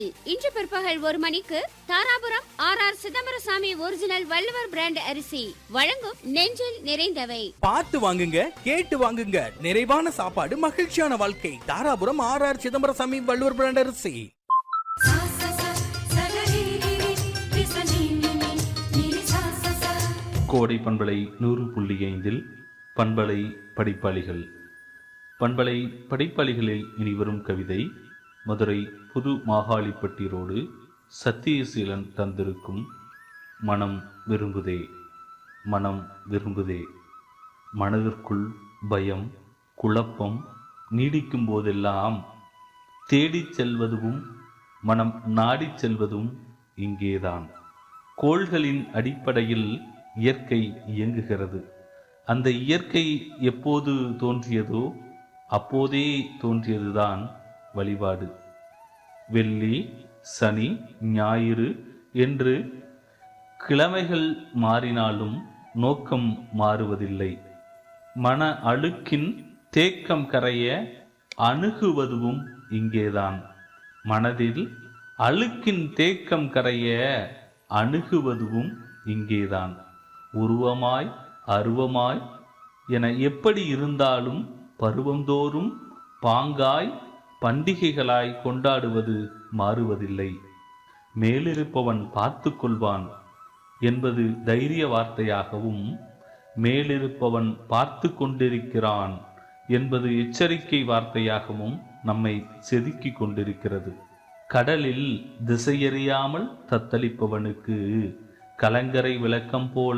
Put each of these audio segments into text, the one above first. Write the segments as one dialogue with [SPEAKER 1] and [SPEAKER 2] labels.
[SPEAKER 1] இன்று பிற்பகல் ஒரு மணிக்கு Dharapuram R R Chidambarasamy original Valluvar brand அரிசி வழங்கும் நெஞ்சில் நிறைந்தவை
[SPEAKER 2] பார்த்து வாங்குங்க கேட்டு வாங்குங்க நிறைவான சாப்பாடு மகிழ்ச்சியான வாழ்க்கை Dharapuram R R Chidambarasamy Valluvar brand அரிசி
[SPEAKER 3] सा सा सा सगरिरि विसनिनि निरि सा सा सा
[SPEAKER 4] கோடை பண்பலை நூறு புள்ளி ஐந்தில் பண்பலை படிப்பாளிகள் பண்பலை படிப்பாளிகளில் இனிவரும் கவிதை மதுரை புது மாகாளிப்பட்டி ரோடு சத்தியசீலன் தந்திருக்கும் மனம் விரும்புதே மனம் விரும்புதே மனதிற்குள் பயம் குழப்பம் நீடிக்கும் போதெல்லாம் தேடிச் செல்வதும் மனம் நாடிச் செல்வதும் இங்கேதான் கோள்களின் அடிப்படையில் இயற்கை இயங்குகிறது அந்த இயற்கை எப்போது தோன்றியதோ அப்போதே தோன்றியதுதான் வழிபாடு வெள்ளி சனி ஞாயிறு என்று கிழமைகள் மாறினாலும் நோக்கம் மாறுவதில்லை மன அழுக்கின் தேக்கம் கரைய அணுகுவதும் இங்கேதான் மனதில் அழுக்கின் தேக்கம் கரைய அணுகுவதும் இங்கேதான் உருவமாய் அருவமாய் என எப்படி இருந்தாலும் பருவந்தோறும் பாங்காய் பண்டிகைகளாய் கொண்டாடுவது மாறுவதில்லை மேலிருப்பவன் பார்த்து கொள்வான் என்பது தைரிய வார்த்தையாகவும் மேலிருப்பவன் பார்த்து கொண்டிருக்கிறான் என்பது எச்சரிக்கை வார்த்தையாகவும் நம்மை செதுக்கிக் கொண்டிருக்கிறது கடலில் திசையறியாமல் தத்தளிப்பவனுக்கு கலங்கரை விளக்கம் போல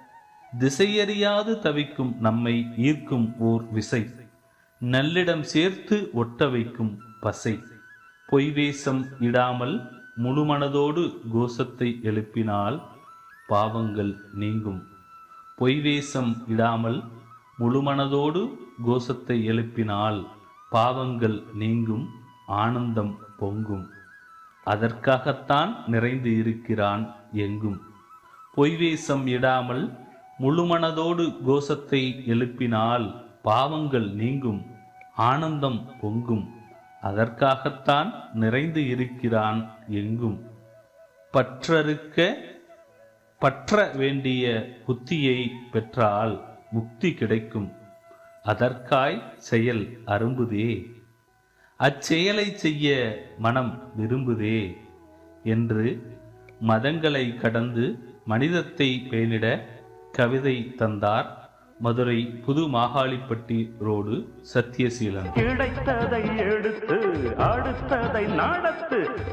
[SPEAKER 4] திசையறியாது தவிக்கும் நம்மை ஈர்க்கும் ஓர் விசை நல்லிடம் சேர்த்து ஒட்ட வைக்கும் பசை பொய் வேஷம் இடாமல் முழுமனதோடு கோஷத்தை எழுப்பினால் பாவங்கள் நீங்கும் பொய் வேஷம் இடாமல் முழுமனதோடு கோஷத்தை எழுப்பினால் பாவங்கள் நீங்கும் ஆனந்தம் பொங்கும் அதற்காகத்தான் நிறைந்து இருக்கிறான் எங்கும் பொய் வேஷம் இடாமல் முழுமனதோடு கோஷத்தை எழுப்பினால் பாவங்கள் நீங்கும் ஆனந்தம் பொங்கும் அதற்காகத்தான் நிறைந்து இருக்கிறான் எங்கும் பற்றறுக்க பற்ற வேண்டிய புத்தியை பெற்றால் முக்தி கிடைக்கும் அதற்காய் செயல் அரும்புதே அச்செயலை செய்ய மனம் விரும்புதே என்று மதங்களை கடந்து மனிதத்தை பேணிட கவிதை தந்தார் மதுரை புது மாகாளிப்பட்டி ரோடு சத்தியசீலன்
[SPEAKER 5] கிடைத்ததை எடுத்து அடுத்ததை நடத்து